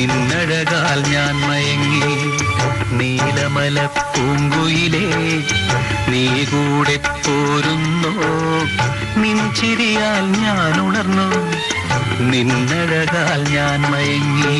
നിന്നഴകാൽ ഞാൻ മയങ്ങി നീലമല പൂങ്കുയിലേ നീ കൂടെ പോരുന്നോ നിൻ ചിരിയാൽ ഞാൻ ഉണർന്നു നിന്നഴകാൽ ഞാൻ മയങ്ങി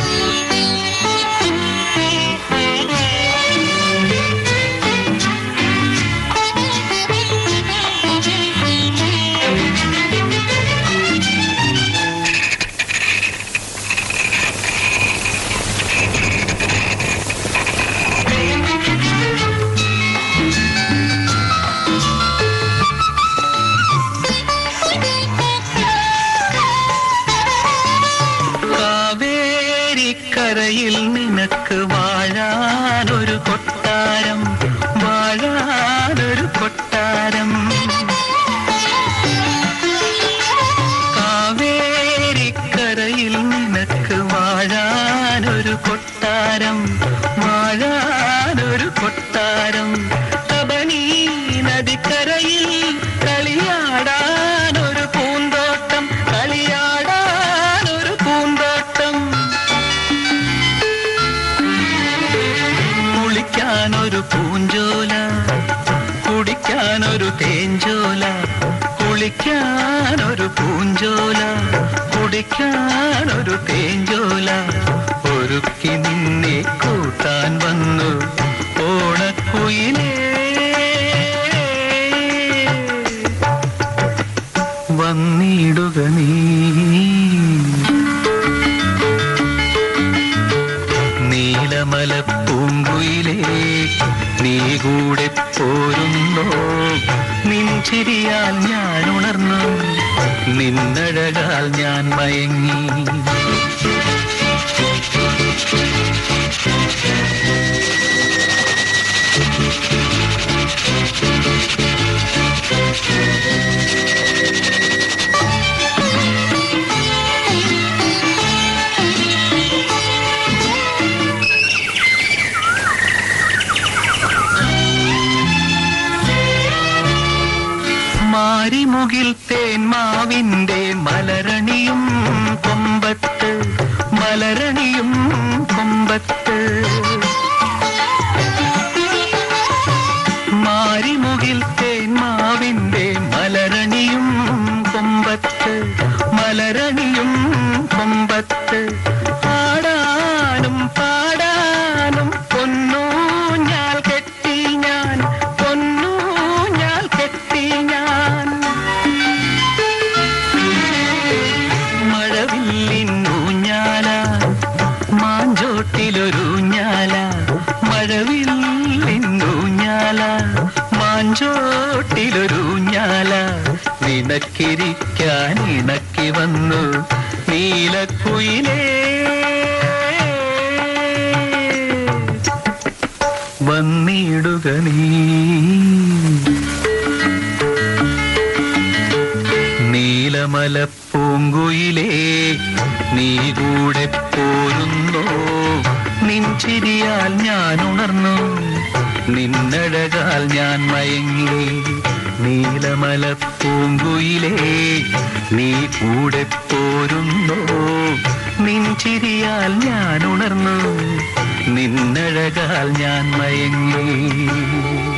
കാവേരിക്കരയിൽ നിനക്ക് വാഴാനൊരു കൊട്ടാരം വാഴാനൊരു കൊട്ടാരം കാവേരിക്കരയിൽ നിനക്ക് വാഴാനൊരു കൊട്ടാരം വാഴാനൊരു കൊട്ടാരം കബനി നദിക്കരയിൽ കളിയാടാനൊരു പൂന്തോട്ടം കളിയാടാനൊരു പൂന്തോട്ടം കുളിക്കാനൊരു പൂഞ്ചോല കുടിക്കാനൊരു തേഞ്ചോല കുളിക്കാനൊരു പൂഞ്ചോല കുടിക്കാനൊരു തേഞ്ചോല ഒരുക്കി നിന്നെ കൂട്ടാൻ വന്നു ഓണക്കുയിലേ വന്നിടുക നീ നീലമല പൂങ്കുയിലേ നീ കൂടെ പോരുന്നോ നിൻ ചിരിയാൽ ഞാൻ ഉണർന്നു നിന്നഴകാൽ ഞാൻ മയങ്ങി മാരിമുകിൽ തേന്മാവിന്റെ മലരണിയും കൊമ്പത്ത് മലരണിയും കൊമ്പത്ത് മാരിമുകിൽ തേന്മാവിന്റെ മലരണിയും കൊമ്പത്ത് മലരണിയും കൊമ്പത്ത് പാടാനും പാടാനും പൊന്നു ഞാൻ കെട്ടി ഞാൻ പൊന്നു ഞാൻ കെട്ടി ഞാൻ മഴവില്ലിൻ ഊഞ്ഞാല മാഞ്ചോട്ടിലൊരു ഊഞ്ഞാല മഴവില്ലിൻ ഊഞ്ഞാല മാഞ്ചോട്ടിലൊരു ഊഞ്ഞാല നിനക്കിരിക്കാൻ ഇണക്കി വന്നു നീലക്കുയിലേ വന്നിടുക നീ നീലമല പൂങ്കുയിലേ നീ കൂടെ പോരുന്നോ നിൻ ചിരിയാൽ ഞാൻ ഉണർന്നു നിന്നഴകാൽ ഞാൻ മയങ്ങി നീലമല പൂങ്കുയിലേ നീ കൂടെ പോരുന്നോ നിൻ ചിരിയാൽ ഞാൻ ഉണർന്നു നിന്നഴകാൽ ഞാൻ മയങ്ങി